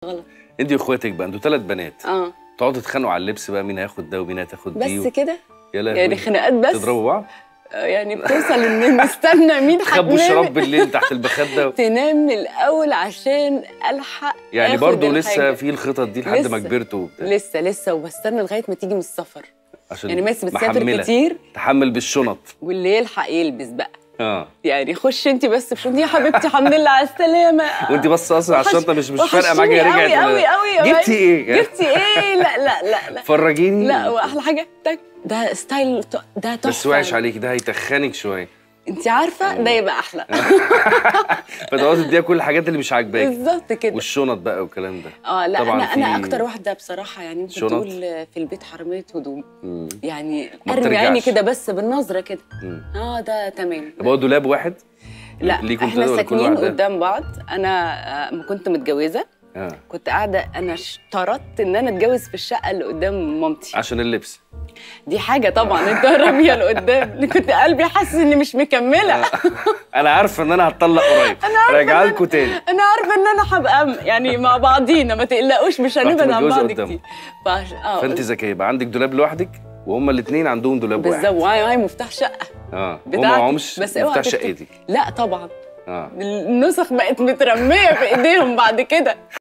غلط انت واخواتك بقى انتوا ثلاث بنات اه تقعدوا تتخانقوا على اللبس بقى مين هياخد ده ومين هتاخد دي بس كده يا لهوي يعني خناقات بس تضربوا بعض آه، يعني بتوصل ان نستنى مين تخبوا هتنام الشراب بالليل تحت المخده تنام الاول عشان الحق يعني آخد برضه الحاجة. لسه في الخطط دي لحد ما لسه. كبرتوا وبتاع لسه لسه وبستنى لغايه ما تيجي من السفر عشان يعني ميسي بتسافر محملة. كتير تحمل بالشنط واللي يلحق يلبس بقى اه يعني خش انت بس بشنطتي يا حبيبتي الحمد لله على السلامه وانت بس اصلا على وحش- الشنطه مش مش فارقه معاكي وحشتيني رجعت قوي ولا- قوي قوي جبتي ايه؟ جبتي ايه لا لا لا لا فرجيني لا واحلى حاجه تك ده ستايل ت- ده تحفه بس وحش عليك ده هيتخنك شويه انت عارفه ده يبقى احلى فتقعدي تديها كل الحاجات اللي مش عاجباكي بالظبط كده والشنط بقى والكلام ده اه لا طبعاً انا انا في اكتر واحده بصراحه يعني ممكن شنط؟ تقول في البيت حراميه هدوم مم. يعني ما ارمي عيني بترجعش. كده بس بالنظره كده مم. اه ده تمام طب هو دولاب واحد لا ليكوا احنا انتوا ولا كل ساكنين واحدة؟ قدام بعض انا آه، ما كنت متجوزه اه كنت قاعده انا اشترطت ان انا اتجوز في الشقه اللي قدام مامتي عشان اللبس دي حاجه طبعا انت راميه لقدام اللي كنت قلبي حاسس اني مش مكمله انا عارفه ان انا هتطلق قريب راجعه لكم تاني انا عارفه ان انا هبقى م- يعني مع بعضينا ما تقلقوش مش هنبعد عن متجوزة بعض قدامه. كتير فعش... اه فانت ذكيه يبقى عندك دولاب لوحدك وهما الاثنين عندهم دولاب واحد بالظبط وهاي هاي مفتاح شقه اه هما بتاعتي معهمش بس اوعى مفتاح تفتكر- شقتك لا طبعا اه النسخ بقت مترميه في ايديهم بعد كده